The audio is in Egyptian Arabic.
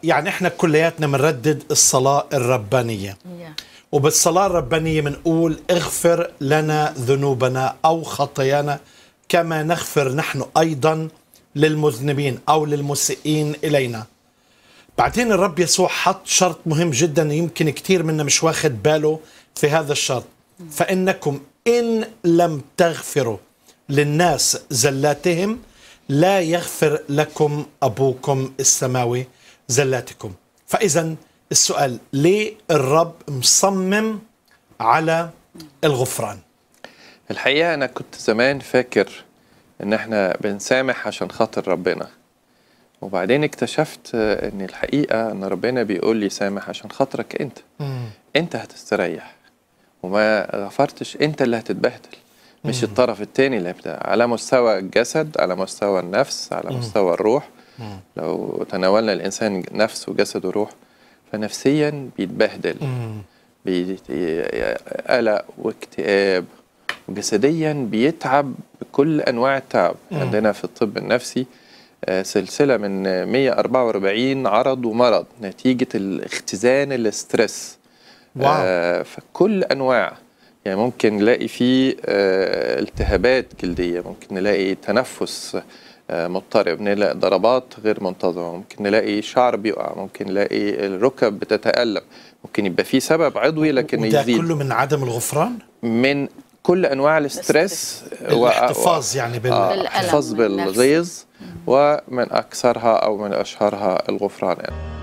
يعني احنا كلياتنا بنردد الصلاة الربانية وبالصلاة الربانية بنقول اغفر لنا ذنوبنا أو خطايانا كما نغفر نحن أيضا للمذنبين أو للمسيئين إلينا بعدين الرب يسوع حط شرط مهم جدا يمكن كثير منا مش واخد باله في هذا الشرط فإنكم إن لم تغفروا للناس زلاتهم لا يغفر لكم أبوكم السماوي زلاتكم فإذا السؤال ليه الرب مصمم على الغفران الحقيقة أنا كنت زمان فاكر إن إحنا بنسامح عشان خاطر ربنا وبعدين اكتشفت إن الحقيقة إن ربنا بيقول لي سامح عشان خاطرك أنت أنت هتستريح وما غفرتش أنت اللي هتتبهدل مش الطرف التاني اللي هيبدأ على مستوى الجسد على مستوى النفس على مستوى الروح لو تناولنا الإنسان نفس وجسد وروح فنفسيا بيتبهدل قلق واكتئاب وجسديا بيتعب بكل انواع التعب مم. عندنا في الطب النفسي آه، سلسله من 144 عرض ومرض نتيجه الاختزان الاسترس واو. آه، فكل انواع يعني ممكن نلاقي فيه آه، التهابات جلديه ممكن نلاقي تنفس آه، مضطرب نلاقي ضربات غير منتظمه ممكن نلاقي شعر بيقع ممكن نلاقي الركب بتتألم ممكن يبقى فيه سبب عضوي لكن وده يزيد كله من عدم الغفران من كل انواع الاسترس و- الاحتفاظ يعني بال... آه، بالألم احتفاظ النفسي. بالغيظ ومن اكثرها او من اشهرها الغفران يعني.